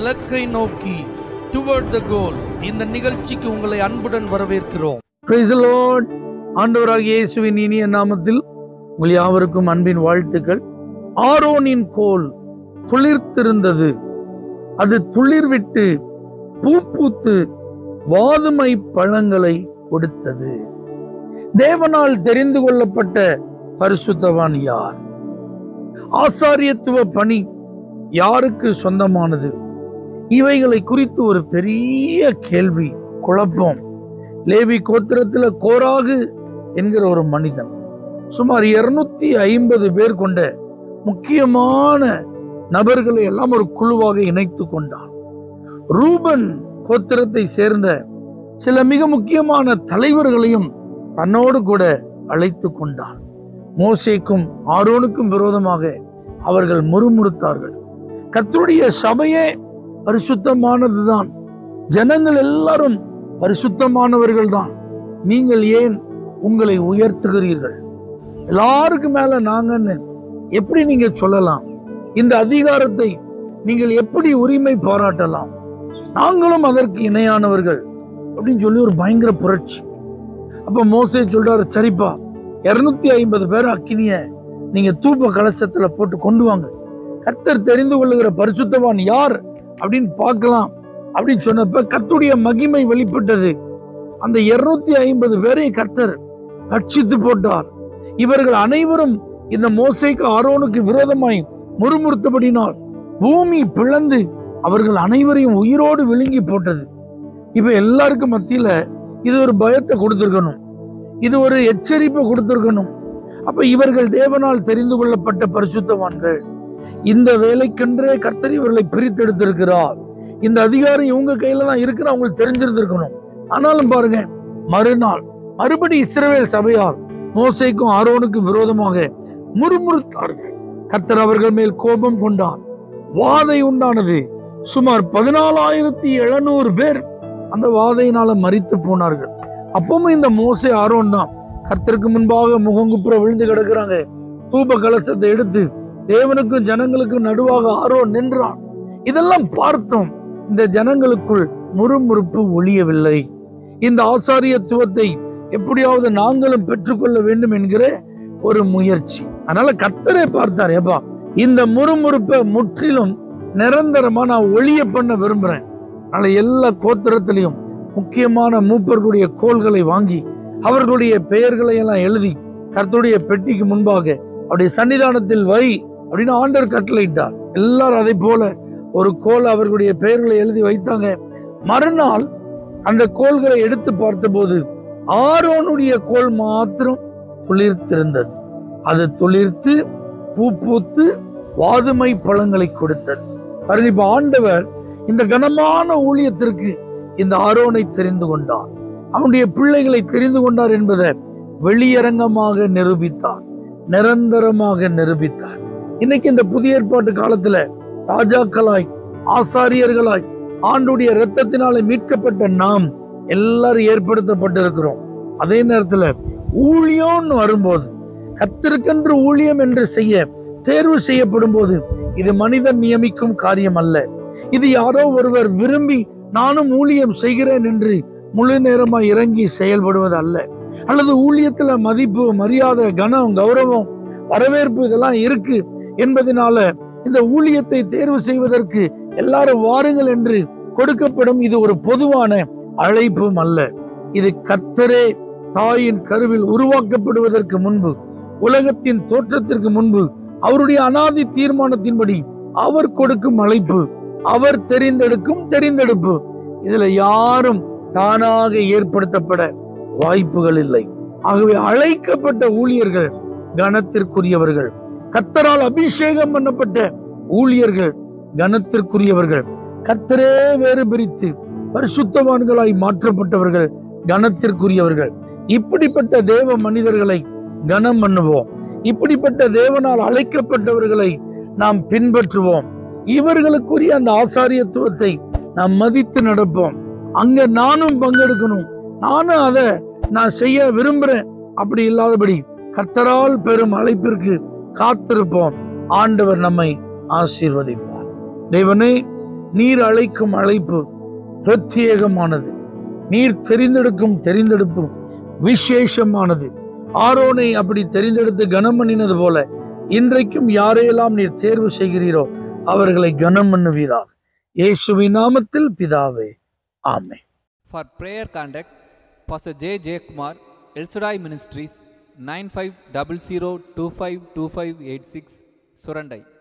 இலக்கை நோக்கி டுவர்ட் த கோல் இந்த நிகழ்ச்சிக்கு உங்களை அன்புடன் வரவேற்கிறோம் Praise the Lord. ஆண்டவராகிய இயேசுவின் இனிய நாமத்தில் உங்கள் யாவருக்கும் அன்பின் வாழ்த்துக்கள் ஆரோனின் கோல் துளிர்த்திருந்தது அது துளிர்விட்டு பூ பூத்து வாதுமை பழங்களை கொடுத்தது தேவனால் தெரிந்து கொள்ளப்பட்ட பரிசுத்தவான் யார் ஆசாரியத்துவ பணி யாருக்கு சொந்தமானது இவைகளை குறித்து ஒரு பெரிய கேள்வி குழப்பம் லேவி கோத்திரத்துல கோராகு என்கிற ஒரு மனிதன் சுமார் இருநூத்தி ஐம்பது பேர் கொண்ட முக்கியமான நபர்களை எல்லாம் ஒரு குழுவாக இணைத்து கொண்டான் ரூபன் கோத்திரத்தை சேர்ந்த சில மிக முக்கியமான தலைவர்களையும் தன்னோடு கூட அழைத்து கொண்டான் மோசேக்கும் ஆரோனுக்கும் விரோதமாக அவர்கள் முறுமுறுத்தார்கள் கர்த்தருடைய சபையே பரிசுத்தமானதுதான் ஜனங்கள் எல்லாரும் பரிசுத்தமானவர்கள் தான் நீங்கள் ஏன் உங்களை உயர்த்துகிறீர்கள் எல்லாருக்கும் மேல நாங்கன்னு எப்படி நீங்க சொல்லலாம் இந்த அதிகாரத்தை நீங்கள் எப்படி உரிமை பாராட்டலாம் நாங்களும் அதற்கு இணையானவர்கள் அப்படின்னு சொல்லி ஒரு பயங்கர புரட்சி அப்ப மோசே சொல்றாரு சரிப்பா இருநூத்தி ஐம்பது பேர் அக்கினிய நீங்க தூப்ப கலசத்துல போட்டு கொண்டு வாங்க கர்த்தர் தெரிந்து கொள்ளுகிற பரிசுத்தவான் யார் அப்படின்னு பார்க்கலாம் அப்படின்னு சொன்னப்ப கர்த்தருடைய மகிமை வெளிப்பட்டது அந்த இருநூத்தி ஐம்பது பேரை கர்த்தர் பட்சித்து போட்டார் இவர்கள் அனைவரும் இந்த மோசைக்கு ஆரோனுக்கு விரோதமாய் முறுமுறுத்தபடினால் பூமி பிளந்து அவர்கள் அனைவரையும் உயிரோடு விழுங்கி போட்டது இப்ப எல்லாருக்கும் மத்தியில இது ஒரு பயத்தை கொடுத்திருக்கணும் இது ஒரு எச்சரிப்பை கொடுத்திருக்கணும் அப்ப இவர்கள் தேவனால் தெரிந்து கொள்ளப்பட்ட பரிசுத்தவான்கள் இந்த வேலைக்கென்றே கர்த்தர் இவர்களை பிரித்தெடுத்திருக்கிறார் இந்த அதிகாரம் இவங்க கையில தான் இருக்குன்னு அவங்களுக்கு தெரிஞ்சிருந்திருக்கணும் ஆனாலும் பாருங்க மறுநாள் மறுபடி இஸ்ரவேல் சபையார் மோசைக்கும் ஆரோனுக்கும் விரோதமாக முறுமுறுத்தார்கள் கர்த்தர் அவர்கள் மேல் கோபம் கொண்டார் வாதை உண்டானது சுமார் பதினாலாயிரத்தி எழுநூறு பேர் அந்த வாதையினால மரித்து போனார்கள் அப்பவும் இந்த மோசே ஆரோன் தான் கர்த்தருக்கு முன்பாக முகங்குப்புற விழுந்து கிடக்குறாங்க தூப கலசத்தை எடுத்து தேவனுக்கும் ஜனங்களுக்கும் நடுவாக ஆரோன் நின்றான் இதெல்லாம் பார்த்தோம் இந்த ஜனங்களுக்குள் முறுமுறுப்பு ஒழியவில்லை இந்த ஆசாரியத்துவத்தை எப்படியாவது நாங்களும் பெற்றுக்கொள்ள வேண்டும் என்கிற ஒரு முயற்சி அதனால கர்த்தரே பார்த்தார் ஏப்பா இந்த முறுமுறுப்பை முற்றிலும் நிரந்தரமா நான் ஒளிய பண்ண விரும்புறேன் அதனால எல்லா கோத்திரத்திலையும் முக்கியமான மூப்பர்களுடைய கோள்களை வாங்கி அவர்களுடைய பெயர்களை எல்லாம் எழுதி கர்த்தருடைய பெட்டிக்கு முன்பாக அவருடைய சன்னிதானத்தில் வை அப்படின்னு ஆண்டர் கட்டளையிட்டார் எல்லாரும் அதை போல ஒரு கோல் அவர்களுடைய பெயர்களை எழுதி வைத்தாங்க மறுநாள் அந்த கோல்களை எடுத்து பார்த்தபோது ஆரோனுடைய கோல் மாத்திரம் துளிர்த்திருந்தது அது துளிர்த்து பூ பூத்து வாதுமை பழங்களை கொடுத்தது பாருங்க இப்ப ஆண்டவர் இந்த கனமான ஊழியத்திற்கு இந்த ஆரோனை தெரிந்து கொண்டார் அவனுடைய பிள்ளைகளை தெரிந்து கொண்டார் என்பதை வெளியரங்கமாக நிரூபித்தார் நிரந்தரமாக நிரூபித்தார் இன்னைக்கு இந்த புதிய ஏற்பாட்டு காலத்துல ராஜாக்களாய் ஆசாரியர்களாய் ஆண்டுடைய இரத்தத்தினாலே மீட்கப்பட்ட நாம் எல்லாரும் ஏற்படுத்தப்பட்டிருக்கிறோம் அதே நேரத்துல ஊழியம்னு வரும்போது கத்திருக்கென்று ஊழியம் என்று செய்ய தேர்வு செய்யப்படும் போது இது மனிதன் நியமிக்கும் காரியம் அல்ல இது யாரோ ஒருவர் விரும்பி நானும் ஊழியம் செய்கிறேன் என்று முழு நேரமா இறங்கி செயல்படுவது அல்ல அல்லது ஊழியத்துல மதிப்பு மரியாதை கனம் கௌரவம் வரவேற்பு இதெல்லாம் இருக்கு என்பதனால இந்த ஊழியத்தை தேர்வு செய்வதற்கு எல்லாரும் வாருங்கள் என்று கொடுக்கப்படும் இது ஒரு பொதுவான அழைப்பும் அல்ல இது கத்தரே தாயின் கருவில் உருவாக்கப்படுவதற்கு முன்பு உலகத்தின் தோற்றத்திற்கு முன்பு அவருடைய அனாதி தீர்மானத்தின்படி அவர் கொடுக்கும் அழைப்பு அவர் தெரிந்தெடுக்கும் தெரிந்தெடுப்பு இதுல யாரும் தானாக ஏற்படுத்தப்பட வாய்ப்புகள் இல்லை ஆகவே அழைக்கப்பட்ட ஊழியர்கள் கனத்திற்குரியவர்கள் கத்தரால் அபிஷேகம் பண்ணப்பட்ட ஊழியர்கள் கனத்திற்குரியவர்கள் கத்தரே வேறு பிரித்து பரிசுத்தவான்களாய் மாற்றப்பட்டவர்கள் கனத்திற்குரியவர்கள் இப்படிப்பட்ட தேவ மனிதர்களை கனம் பண்ணுவோம் இப்படிப்பட்ட தேவனால் அழைக்கப்பட்டவர்களை நாம் பின்பற்றுவோம் இவர்களுக்குரிய அந்த ஆசாரியத்துவத்தை நாம் மதித்து நடப்போம் அங்க நானும் பங்கெடுக்கணும் நானும் அதை நான் செய்ய விரும்புறேன் அப்படி இல்லாதபடி கர்த்தரால் பெரும் அழைப்பிற்கு காத்திருப்போம் ஆண்டவர் நம்மை ஆசீர்வதிப்பார் தேவனே நீர் அழைக்கும் அழைப்பு பிரத்யேகமானது நீர் தெரிந்தெடுக்கும் தெரிந்தெடுப்பும் விசேஷமானது ஆரோனை அப்படி தெரிந்தெடுத்து கனம் பண்ணினது போல இன்றைக்கும் யாரையெல்லாம் நீர் தேர்வு செய்கிறீரோ அவர்களை கனம் பண்ணுவீராக இயேசுவின் நாமத்தில் பிதாவே ஆமென் For prayer contact, Pastor J. J. Kumar, El Shaddai Ministries, 9500252586, Surandai.